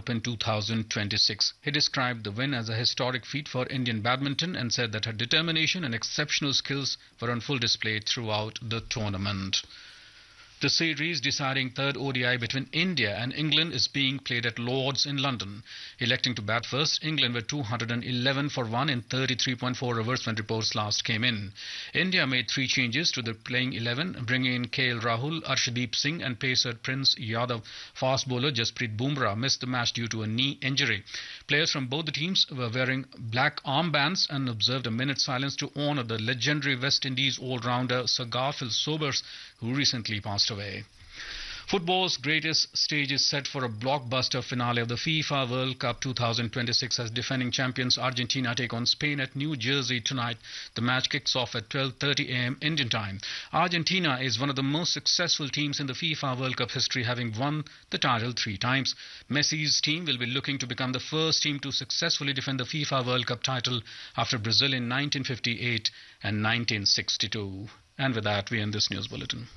Open 2026. He described the win as a historic feat for Indian badminton and said that her determination and exceptional skills were on full display throughout the tournament. The series deciding third ODI between India and England is being played at Lords in London. Electing to bat first, England were 211 for 1 in 33.4 overs when reports last came in. India made three changes to the playing 11, bringing in KL Rahul, Arshdeep Singh and pacer Prince Yadav. Fast bowler Jasprit Bumrah missed the match due to a knee injury. Players from both the teams were wearing black armbands and observed a minute silence to honor the legendary West Indies all-rounder Sir Garfield Sobers, who recently passed away. Football's greatest stage is set for a blockbuster finale of the FIFA World Cup 2026 as defending champions Argentina take on Spain at New Jersey tonight. The match kicks off at 12:30 a.m. Indian time. Argentina is one of the most successful teams in the FIFA World Cup history having won the title 3 times. Messi's team will be looking to become the first team to successfully defend the FIFA World Cup title after Brazil in 1958 and 1962. And with that we end this news bulletin.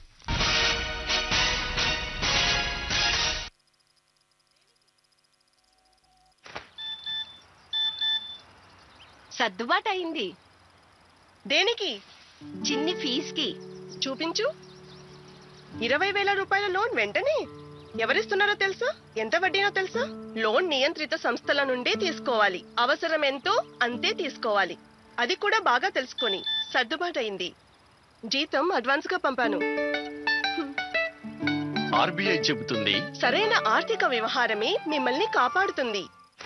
సర్దుబాటు అయింది దేనికి చిన్ని ఫీజుకి చూపించు ఇరవై వేల రూపాయల loan వెంటనే ఎవరిస్తున్నారో తెలుసా ఎంత వడ్డీనో తెలుసా లోన్ నియంత్రిత సంస్థల నుండి తీసుకోవాలి అవసరం ఎంతో అంతే తీసుకోవాలి అది కూడా బాగా తెలుసుకొని సర్దుబాటు అయింది జీతం అడ్వాన్స్ గా పంపాను ఆర్బీఐ చెబుతుంది సరైన ఆర్థిక వ్యవహారమే మిమ్మల్ని కాపాడుతుంది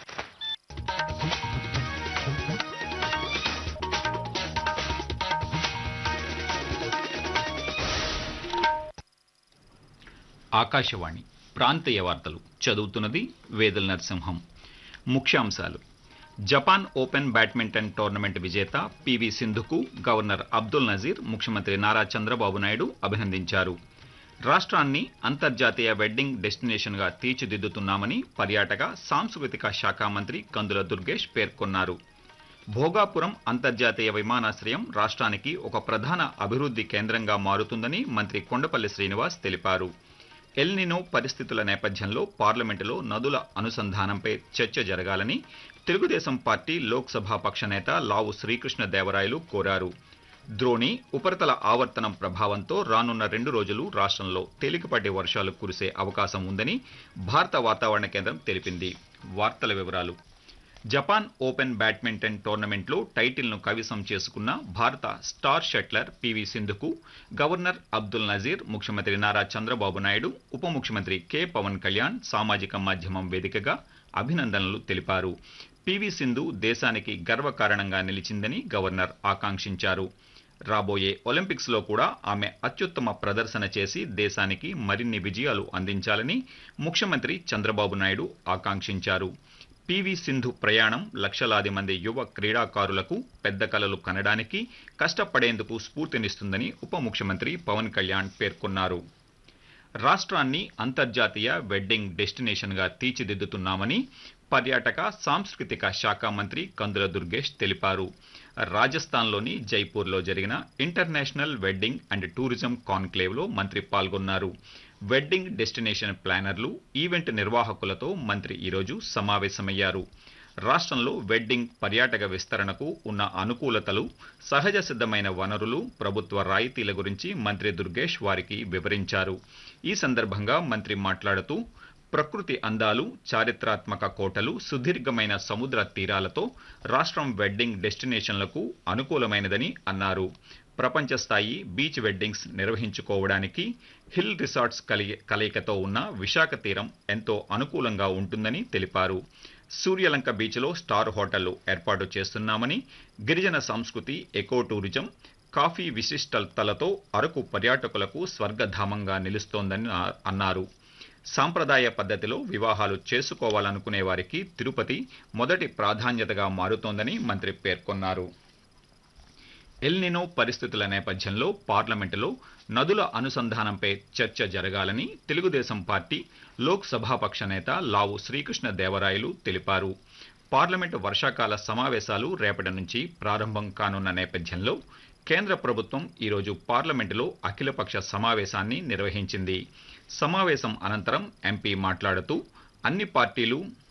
ఆకాశవాణి ప్రాంతీయ వార్తలు చదువుతున్నది వేదల్ నరసింహం ముఖ్యాంశాలు జపాన్ ఓపెన్ బ్యాడ్మింటన్ టోర్నమెంట్ విజేత పివి సింధుకు గవర్నర్ అబ్దుల్ నజీర్ ముఖ్యమంత్రి నారా చంద్రబాబు నాయుడు అభినందించారు రాష్ట్రాన్ని అంతర్జాతీయ వెడ్డింగ్ డెస్టినేషన్గా తీర్చిదిద్దుతున్నామని పర్యాటక సాంస్కృతిక శాఖ మంత్రి కందుల దుర్గేష్ పేర్కొన్నారు భోగాపురం అంతర్జాతీయ విమానాశ్రయం రాష్ట్రానికి ఒక ప్రధాన అభివృద్ధి కేంద్రంగా మారుతుందని మంత్రి కొండపల్లి శ్రీనివాస్ తెలిపారు ఎల్నినో పరిస్థితుల నేపథ్యంలో పార్లమెంటులో నదుల అనుసంధానంపై చర్చ జరగాలని తెలుగుదేశం పార్టీ లోక్సభ పక్ష నేత లావు శ్రీకృష్ణ దేవరాయలు కోరారు ద్రోణి ఉపరితల ఆవర్తనం ప్రభావంతో రానున్న రెండు రోజులు రాష్ట్రంలో తేలికపాటి వర్షాలు కురిసే అవకాశం ఉందని భారత వాతావరణ కేంద్రం తెలిపింది వార్తల వివరాలు జపాన్ ఓపెన్ బ్యాడ్మింటన్ టోర్నమెంట్లో టైటిల్ను కవిసం చేసుకున్న భారత స్టార్ షట్లర్ పివి సింధుకు గవర్నర్ అబ్దుల్ నజీర్ ముఖ్యమంత్రి నారా చంద్రబాబు నాయుడు ఉప ముఖ్యమంత్రి కె పవన్ కళ్యాణ్ సామాజిక మాధ్యమం వేదికగా అభినందనలు తెలిపారు పివి సింధు దేశానికి గర్వకారణంగా నిలిచిందని గవర్నర్ ఆకాంక్షించారు రాబోయే ఒలింపిక్స్లో కూడా ఆమె అత్యుత్తమ ప్రదర్శన చేసి దేశానికి మరిన్ని విజయాలు అందించాలని ముఖ్యమంత్రి చంద్రబాబు నాయుడు ఆకాంక్షించారు పివి సింధు ప్రయాణం లక్షలాది మంది యువ క్రీడాకారులకు పెద్ద కలలు కనడానికి కష్టపడేందుకు స్ఫూర్తినిస్తుందని ఉప ముఖ్యమంత్రి పవన్ కళ్యాణ్ పేర్కొన్నారు రాష్ట్రాన్ని అంతర్జాతీయ వెడ్డింగ్ డెస్టినేషన్గా తీర్చిదిద్దుతున్నామని పర్యాటక సాంస్కృతిక శాఖ మంత్రి కందుల దుర్గేష్ తెలిపారు రాజస్థాన్లోని జైపూర్లో జరిగిన ఇంటర్నేషనల్ వెడ్డింగ్ అండ్ టూరిజం కాన్క్లేవ్లో మంత్రి పాల్గొన్నారు వెడ్డింగ్ డెస్టినేషన్ ప్లానర్లు ఈవెంట్ నిర్వాహకులతో మంత్రి ఈరోజు సమావేశమయ్యారు రాష్ట్రంలో వెడ్డింగ్ పర్యాటక విస్తరణకు ఉన్న అనుకూలతలు సహజ సిద్ధమైన వనరులు ప్రభుత్వ రాయితీల గురించి మంత్రి దుర్గేష్ వారికి వివరించారు ఈ సందర్భంగా మంత్రి మాట్లాడుతూ ప్రకృతి అందాలు చారిత్రాత్మక కోటలు సుదీర్ఘమైన సముద్ర తీరాలతో రాష్ట్రం వెడ్డింగ్ డెస్టినేషన్లకు అనుకూలమైనదని అన్నారు ప్రపంచ స్థాయి బీచ్ వెడ్డింగ్స్ నిర్వహించుకోవడానికి హిల్ రిసార్ట్స్ కలిగి కలయికతో ఉన్న విశాఖ తీరం ఎంతో అనుకూలంగా ఉంటుందని తెలిపారు సూర్యలంక బీచ్లో స్టార్ హోటళ్లు ఏర్పాటు చేస్తున్నామని గిరిజన సంస్కృతి ఎకో టూరిజం కాఫీ విశిష్టతలతో అరకు పర్యాటకులకు స్వర్గధామంగా నిలుస్తోందని అన్నారు సాంప్రదాయ పద్ధతిలో వివాహాలు చేసుకోవాలనుకునే వారికి తిరుపతి మొదటి ప్రాధాన్యతగా మారుతోందని మంత్రి పేర్కొన్నారు ఎల్నినో పరిస్థితుల నేపథ్యంలో పార్లమెంటులో నదుల అనుసంధానంపై చర్చ జరగాలని తెలుగుదేశం పార్టీ లోక్ సభాపక్ష నేత లావు శ్రీకృష్ణ దేవరాయలు తెలిపారు పార్లమెంటు వర్షాకాల సమావేశాలు రేపటి నుంచి ప్రారంభం కానున్న నేపథ్యంలో కేంద్ర ప్రభుత్వం ఈరోజు పార్లమెంటులో అఖిలపక్ష సమావేశాన్ని నిర్వహించింది సమావేశం అనంతరం ఎంపీ మాట్లాడుతూ అన్ని పార్టీలు